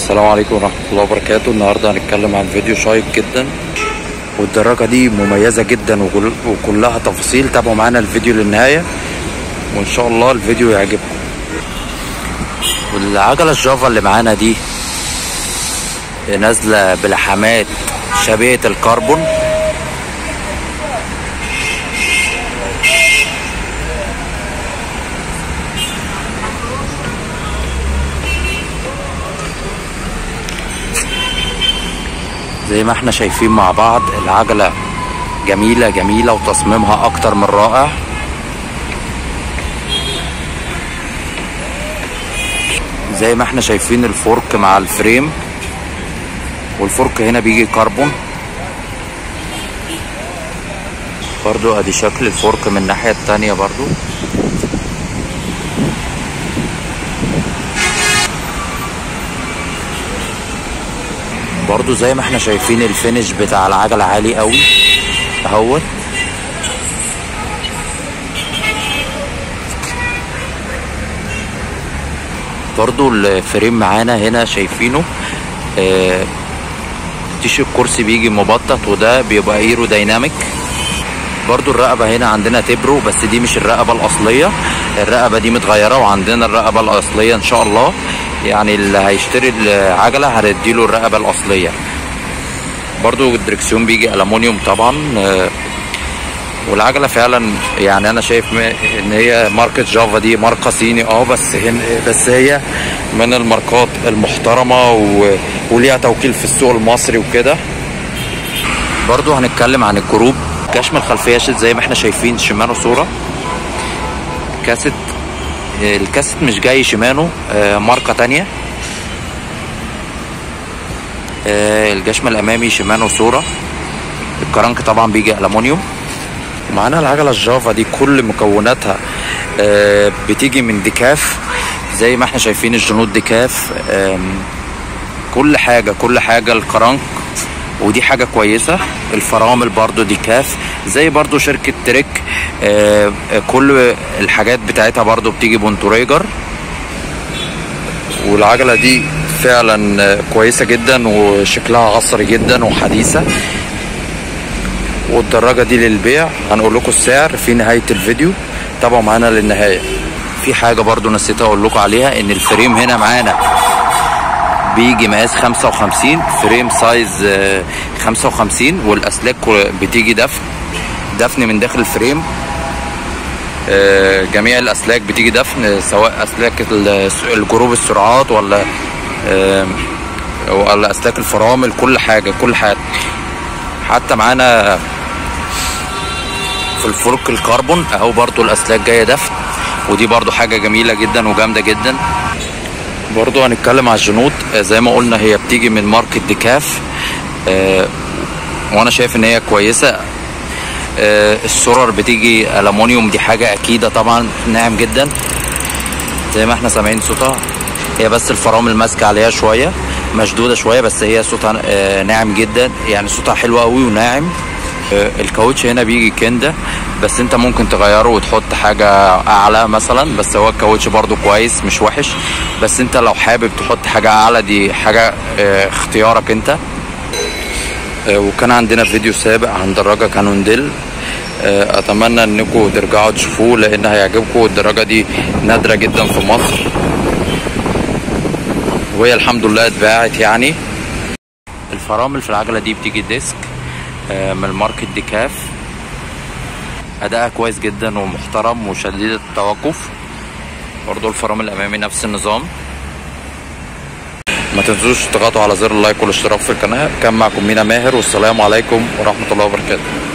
السلام عليكم ورحمة الله وبركاته النهاردة هنتكلم عن فيديو شيق جدا والدراجة دي مميزة جدا وكل- وكلها تفاصيل تابعوا معانا الفيديو للنهاية وإن شاء الله الفيديو يعجبكم والعجلة الجافا اللي معانا دي نازلة بلحامات شبيهة الكربون زي ما احنا شايفين مع بعض العجلة جميلة جميلة وتصميمها أكتر من رائع زي ما احنا شايفين الفورك مع الفريم والفورك هنا بيجي كربون برضو ادي شكل الفورك من الناحية التانية برضو برضو زي ما احنا شايفين الفينش بتاع العجلة عالي قوي اهوت برضو الفريم معانا هنا شايفينه اه تيش الكرسي بيجي مبطط وده بيبقى ايرو دايناميك برضو الرقبة هنا عندنا تبرو بس دي مش الرقبة الأصلية الرقبة دي متغيرة وعندنا الرقبة الأصلية إن شاء الله يعني اللي هيشتري العجلة هنديله الرقبة الأصلية برضو الدركسيون بيجي ألمونيوم طبعا آه، والعجلة فعلا يعني أنا شايف م- إن هي ماركة جافا دي ماركة صيني اه بس هن بس هي من الماركات المحترمة و... وليها توكيل في السوق المصري وكده برضو هنتكلم عن الجروب كشم الخلفية شد زي ما احنا شايفين شيمانو صورة كاسيت الكاسيت مش جاي شيمانو آه، ماركة تانية آه، الجشم الأمامي شيمانو صورة الكرنك طبعا بيجي ألمونيوم ومعانا العجلة الجافا دي كل مكوناتها آه، بتيجي من ديكاف زي ما احنا شايفين الجنود ديكاف آم، كل حاجة كل حاجة الكرنك ودي حاجة كويسة الفرامل برضو دي كاف زي برضو شركة تريك آه، آه، كل الحاجات بتاعتها برضو بتيجي بونتوريجر والعجلة دي فعلا آه، كويسة جدا وشكلها عصري جدا وحديثة والدراجة دي للبيع هنقول لكم السعر في نهاية الفيديو تابعوا معانا للنهاية في حاجة برضو نسيت اقول لكم عليها ان الفريم هنا معانا بيجي مقاس 55 فريم سايز آه، 55 والاسلاك بتيجي دفن دفن من داخل الفريم آه، جميع الاسلاك بتيجي دفن سواء اسلاك ال- الجروب السرعات ولا آه، ولا اسلاك الفرامل كل حاجه كل حاجه حتى معانا في الفرك الكربون اهو برضو الاسلاك جايه دفن ودي برضو حاجه جميله جدا وجامده جدا برضو هنتكلم على الجنود آه، زي ما قلنا هي بتيجي من ماركة ديكاف آه، وانا شايف ان هي كويسة آه، السرر بتيجي ألمونيوم دي حاجة أكيدة طبعا ناعم جدا زي ما احنا سامعين صوتها هي بس الفرامل ماسكة عليها شوية مشدودة شوية بس هي صوتها آه، ناعم جدا يعني صوتها حلو قوي وناعم آه، الكاوتش هنا بيجي كندا بس انت ممكن تغيره وتحط حاجة اعلى مثلا بس هو الكاوتش برضو كويس مش وحش بس انت لو حابب تحط حاجة اعلى دي حاجة آه، اختيارك انت آه، وكان عندنا فيديو سابق عن دراجة كانونديل آه، اتمنى انكم ترجعوا تشوفوه لان هيعجبكم الدراجة دي نادرة جدا في مصر وهي الحمد لله اتباعت يعني الفرامل في العجلة دي بتيجي ديسك آه، من ماركة ديكاف أداءها كويس جدا ومحترم وشديد التوقف برضو الفرامل الأمامي نفس النظام ما تنسوش تضغطوا على زر اللايك والاشتراك في القناة كان معكم مينا ماهر والسلام عليكم ورحمة الله وبركاته